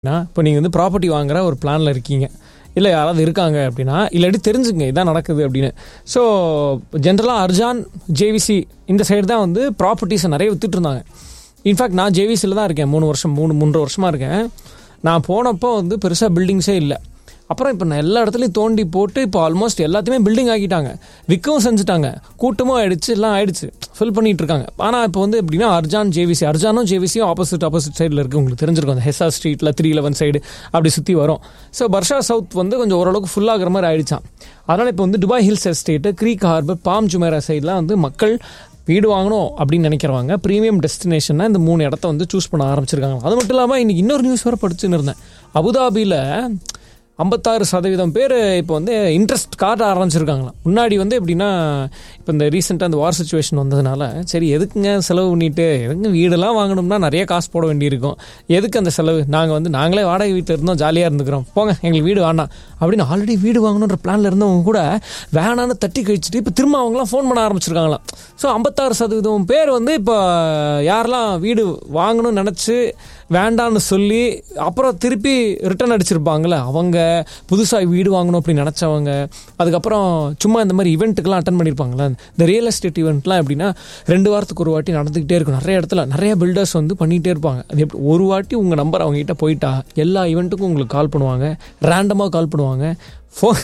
இப்போ நீங்கள் வந்து ப்ராப்பர்ட்டி வாங்குற ஒரு பிளானில் இருக்கீங்க இல்லை யாராவது இருக்காங்க அப்படின்னா இல்லாட்டி தெரிஞ்சுங்க இதான் நடக்குது அப்படின்னு ஸோ ஜென்ரலாக அர்ஜான் ஜேவிசி இந்த சைடு தான் வந்து ப்ராப்பர்ட்டிஸை நிறைய வித்துட்டு இருந்தாங்க இன்ஃபேக்ட் நான் ஜேவிசியில் தான் இருக்கேன் மூணு வருஷம் மூணு மூன்றரை வருஷமாக இருக்கேன் நான் போனப்போ வந்து பெருசாக பில்டிங்ஸே இல்லை அப்புறம் இப்போ நான் எல்லா இடத்துலையும் தோண்டி போட்டு இப்போ ஆல்மோஸ்ட் எல்லாத்தையுமே பில்டிங் ஆக்கிட்டாங்க விற்கவும் செஞ்சுட்டாங்க கூட்டமும் ஆயிடுச்சு எல்லாம் ஆயிடுச்சு ஃபில் பண்ணிட்டு இருக்காங்க ஆனால் இப்போ வந்து எப்படின்னா அர்ஜான் ஜேவிசி அர்ஜானும் ஜேவிசியும் ஆப்போசிட் ஆப்போசிட் சைடில் இருக்குது உங்களுக்கு தெரிஞ்சிருக்கும் அந்த ஹெஸ்ஆர் ஸ்ட்ரீட்டில் த்ரீ லெவன் சைடு அப்படி சுற்றி வரும் ஸோ பர்ஷா சவுத் வந்து கொஞ்சம் ஓரளவுக்கு ஃபுல்லாகிற மாதிரி ஆயிடுச்சான் அதனால் இப்போ வந்து Dubai hills estate creek harbour palm Jumeirah சைட்லாம் வந்து மக்கள் வீடு வாங்கணும் அப்படின்னு நினைக்கிறவங்க ப்ரீமியம் டெஸ்டினேஷன்னா இந்த மூணு இடத்த வந்து சூஸ் பண்ண ஆரம்பிச்சிருக்காங்க அது மட்டும் இல்லாமல் இன்னைக்கு இன்னொரு நியூஸ் வர படிச்சுன்னு இருந்தேன் அபுதாபியில் ஐம்பத்தாறு சதவீதம் பேர் இப்போ வந்து இன்ட்ரெஸ்ட் காட்ட ஆரம்பிச்சிருக்காங்களாம் முன்னாடி வந்து எப்படின்னா இப்போ இந்த ரீசெண்டாக அந்த வார் சுச்சுவேஷன் வந்ததுனால சரி எதுக்குங்க செலவு பண்ணிட்டு எதுங்க வீடெல்லாம் வாங்கணும்னா நிறைய காசு போட வேண்டியிருக்கும் எதுக்கு அந்த செலவு நாங்கள் வந்து நாங்களே வாடகை வீட்டில் இருந்தோம் ஜாலியாக இருந்துக்கிறோம் போங்க எங்களுக்கு வீடு வேண்டாம் அப்படின்னு ஆல்ரெடி வீடு வாங்கணுன்ற பிளானில் இருந்தவங்க கூட வேணான்னு தட்டி கழிச்சிட்டு இப்போ திரும்ப அவங்களாம் ஃபோன் பண்ண ஆரம்பிச்சிருக்காங்களாம் ஸோ ஐம்பத்தாறு சதவீதம் பேர் வந்து இப்போ யாரெல்லாம் வீடு வாங்கணும்னு நினச்சி வேண்டான்னு சொல்லி அப்புறம் திருப்பி ரிட்டர்ன் அடிச்சிருப்பாங்களே அவங்க புதுசாக வீடு வாங்கணும் அப்படின்னு நினச்சவங்க அதுக்கப்புறம் சும்மா இந்த மாதிரி ஈவெண்ட்டுக்கெல்லாம் அட்டன் பண்ணியிருப்பாங்களே இந்த ரியல் எஸ்டேட் ஈவெண்ட்லாம் எப்படின்னா ரெண்டு வாரத்துக்கு ஒரு வாட்டி நடந்துக்கிட்டே இருக்கும் நிறைய இடத்துல நிறைய பில்டர்ஸ் வந்து பண்ணிகிட்டே இருப்பாங்க அது எப்படி ஒரு வாட்டி உங்கள் நம்பர் அவங்ககிட்ட போயிட்டா எல்லா ஈவெண்ட்டுக்கும் உங்களுக்கு கால் பண்ணுவாங்க ரேண்டமாக கால் பண்ணுவாங்க ஃபோன்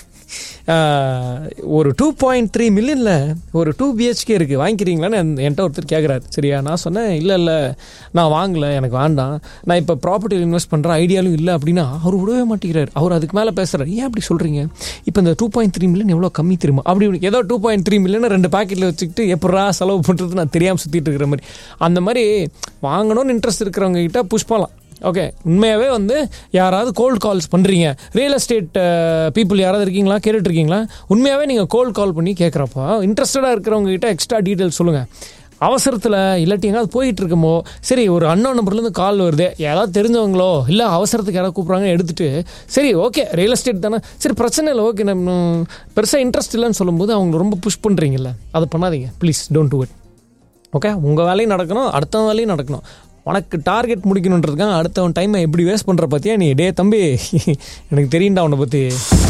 ஒரு டூ பாயிண்ட் த்ரீ மில்லியனில் ஒரு டூ பிஹெச்கே இருக்குது வாங்கிக்கிறீங்களான்னு என்- என்கிட்ட ஒருத்தர் கேட்குறாரு சரியா நான் சொன்னேன் இல்லை இல்லை நான் வாங்கலை எனக்கு வேண்டாம் நான் இப்போ ப்ராப்பர்ட்டியில் இன்வெஸ்ட் பண்ணுற ஐடியாலும் இல்லை அப்படின்னா அவர் விடவே மாட்டேங்கிறார் அவர் அதுக்கு மேலே பேசுகிறார் ஏன் அப்படி சொல்கிறீங்க இப்போ இந்த டூ பாயிண்ட் த்ரீ மில்லியன் எவ்வளோ கம்மி தெரியுமா அப்படி இப்படி ஏதோ டூ பாயிண்ட் த்ரீ மில்லியன் ரெண்டு பாக்கெட்டில் வச்சுக்கிட்டு எப்படா செலவு பண்ணுறது நான் தெரியாமல் சுற்றிட்டு இருக்கிற மாதிரி அந்த மாதிரி வாங்கணும்னு இன்ட்ரெஸ்ட் இருக்கிறவங்க கிட்ட புஷ் பண்ணலாம் ஓகே உண்மையாகவே வந்து யாராவது கோல்ட் கால்ஸ் பண்ணுறீங்க ரியல் எஸ்டேட் பீப்புள் யாராவது இருக்கீங்களா கேட்டுட்டு இருக்கீங்களா உண்மையாகவே நீங்கள் கோல்ட் கால் பண்ணி கேட்குறப்போ இன்ட்ரெஸ்டடாக இருக்கிறவங்க கிட்ட எக்ஸ்ட்ரா டீட்டெயில்ஸ் சொல்லுங்கள் அவசரத்தில் இல்லாட்டி எங்கேயாவது போயிட்டு இருக்குமோ சரி ஒரு அன்னோன் நம்பர்லேருந்து கால் வருது யாராவது தெரிஞ்சவங்களோ இல்லை அவசரத்துக்கு யாராவது கூப்பிட்றாங்க எடுத்துட்டு சரி ஓகே ரியல் எஸ்டேட் தானே சரி பிரச்சனை இல்லை ஓகே நம்ம பெருசாக இன்ட்ரெஸ்ட் இல்லைன்னு சொல்லும்போது அவங்க ரொம்ப புஷ் பண்ணுறீங்கல்ல அதை பண்ணாதீங்க please don't do it okay உங்கள் வேலையும் நடக்கணும் அடுத்தவன் வேலையும் நடக்கணும் உனக்கு டார்கெட் முடிக்கணுன்றதுக்காக அடுத்தவன் டைமை எப்படி வேஸ்ட் பண்ணுற பற்றியா நீ டே தம்பி எனக்கு தெரியும்டா உன்னை பற்றி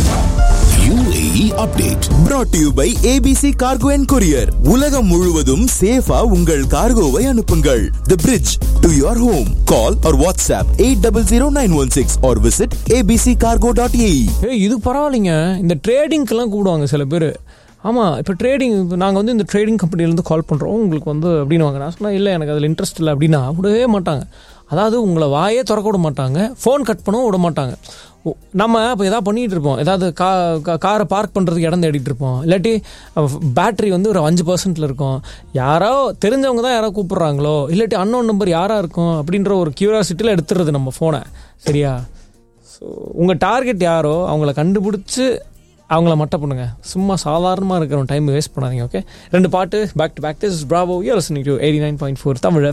UAE update brought to you by ABC Cargo and Courier. உலகம் முழுவதும் சேஃபா உங்கள் கார்கோவை அனுப்புங்கள். The bridge to your home. Call or WhatsApp 800916 or visit abccargo.ae. ஏய் இது பரவாயில்லைங்க இந்த ட்ரேடிங்க்கெல்லாம் கூப்பிடுவாங்க சில பேர் ஆமாம் இப்போ ட்ரேடிங் இப்போ நாங்கள் வந்து இந்த ட்ரேடிங் கம்பெனிலேருந்து கால் பண்ணுறோம் உங்களுக்கு வந்து அப்படின்னு வாங்க நான் சொன்னேன் இல்லை எனக்கு அதில் இன்ட்ரெஸ்ட் இல்லை அப்படின்னா விடவே மாட்டாங்க அதாவது உங்களை வாயே திறக்க விட மாட்டாங்க ஃபோன் கட் பண்ணவும் விட மாட்டாங்க ஓ, நம்ம இப்போ எதாவது பண்ணிகிட்டு இருப்போம் ஏதாவது கா கா- காரை பார்க் பண்ணுறதுக்கு இடம் தேடிட்டு இருப்போம் இல்லாட்டி பேட்டரி வந்து ஒரு அஞ்சு பர்சன்ட்டில் இருக்கும் யாரோ தெரிஞ்சவங்க தான் யாரோ கூப்பிட்றாங்களோ இல்லாட்டி அன்னோன் நம்பர் யாராக இருக்கும் அப்படின்ற ஒரு கியூரியாசிட்டியில் எடுத்துடுறது நம்ம ஃபோனை சரியா ஸோ உங்கள் டார்கெட் யாரோ அவங்கள கண்டுபிடிச்சி அவங்கள மட்டை பண்ணுங்க சும்மா சாதாரணமாக இருக்கிற டைம் வேஸ்ட் பண்ணாதீங்க ஓகே ரெண்டு பாட்டு back to back this Bravo you're listening to eighty nine point four தமிழ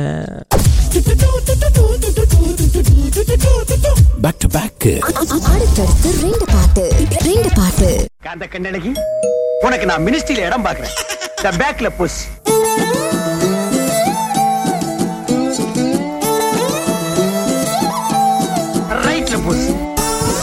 Back to back. அடுத்தடுத்து ரெண்டு பாட்டு ரெண்டு பாட்டு காந்த கண்ணழகி உனக்கு நான் மினிஸ்ட்ரியில இடம் பாக்குறேன் த பேக்ல புஷ்